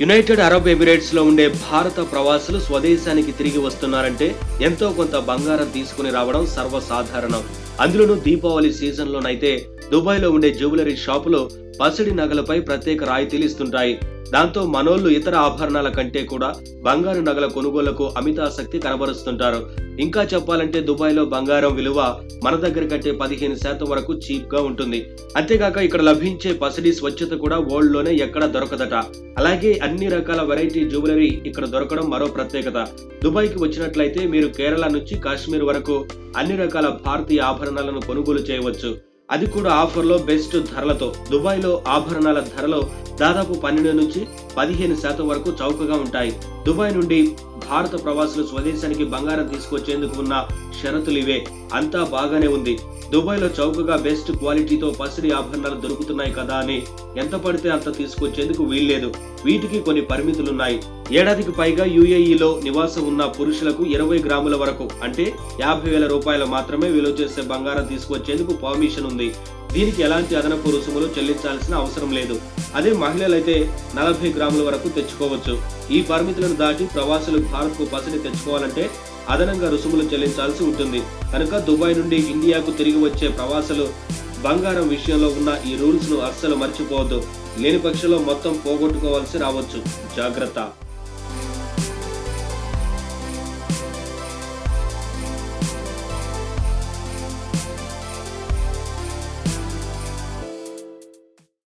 United Arab Emirates లో ఉండే భారత ప్రవాసులు స్వదేశానికి తిరిగి వస్తున్నారంటే ఎంతో కొంత బంగారం తీసుకుని రావడం సర్వసాధారణం అందులోనూ దీపావళి సీజన్ లోనైతే దుబాయ్ లో ఉండే జ్యువెలరీ షాపులు పసిడి నగలపై ప్రత్యేక రాయితీలు ఇస్తుంటాయి దాంతో మనోళ్లు ఇతర ఆభరణాల కంటే కూడా బంగారు నగల కొనుగోలుకు అమితాసక్తి కనబరుస్తుంటారు ఇంకా చెప్పాలంటే దుబాయ్ లో బంగారం విలువ మన దగ్గర కంటే పదిహేను శాతం వరకు చీప్ గా ఉంటుంది అంతేకాక ఇక్కడ లభించే పసిడి స్వచ్ఛత కూడా వరల్డ్ లోనే ఎక్కడ దొరకదట అలాగే అన్ని రకాల వెరైటీ జ్యువెలరీ ఇక్కడ దొరకడం మరో ప్రత్యేకత దుబాయ్ కి వచ్చినట్లయితే మీరు కేరళ నుంచి కాశ్మీర్ వరకు అన్ని రకాల భారతీయ ఆభరణాలను కొనుగోలు చేయవచ్చు అది కూడా ఆఫర్లో బెస్ట్ ధరలతో దుబాయ్ లో ఆభరణాల ధరలో దాదాపు పన్నెండు నుంచి పదిహేను శాతం వరకు చౌకగా ఉంటాయి దుబాయ్ నుండి భారత ప్రవాసులు స్వదేశానికి బంగారం తీసుకొచ్చేందుకు ఉన్న షరతులు ఇవే అంతా బాగానే ఉంది దుబాయ్ లో చౌకగా బెస్ట్ క్వాలిటీతో పసిడి ఆభరణాలు దొరుకుతున్నాయి కదా అని ఎంత పడితే అంత తీసుకొచ్చేందుకు వీల్లేదు వీటికి కొన్ని పరిమితులున్నాయి ఏడాదికి పైగా యుఏఈలో నివాసం ఉన్న పురుషులకు ఇరవై గ్రాముల వరకు అంటే యాభై వేల రూపాయలు మాత్రమే విలువ చేసే బంగారం తీసుకొచ్చేందుకు పర్మిషన్ ఉంది దీనికి ఎలాంటి అదనపు రుసుములు చెల్లించాల్సిన అవసరం లేదు అదే మహిళలైతే నలభై గ్రాముల వరకు తెచ్చుకోవచ్చు ఈ పరిమితులను దాటి ప్రవాసులు భారత్ కు పసిడి తెచ్చుకోవాలంటే అదనంగా రుసుములు చెల్లించాల్సి ఉంటుంది కనుక దుబాయ్ నుండి ఇండియాకు తిరిగి వచ్చే ప్రవాసులు బంగారం విషయంలో ఉన్న ఈ రూల్స్ ను అస్సలు మర్చిపోవద్దు లేని పక్షంలో మొత్తం పోగొట్టుకోవాల్సి రావచ్చు జాగ్రత్త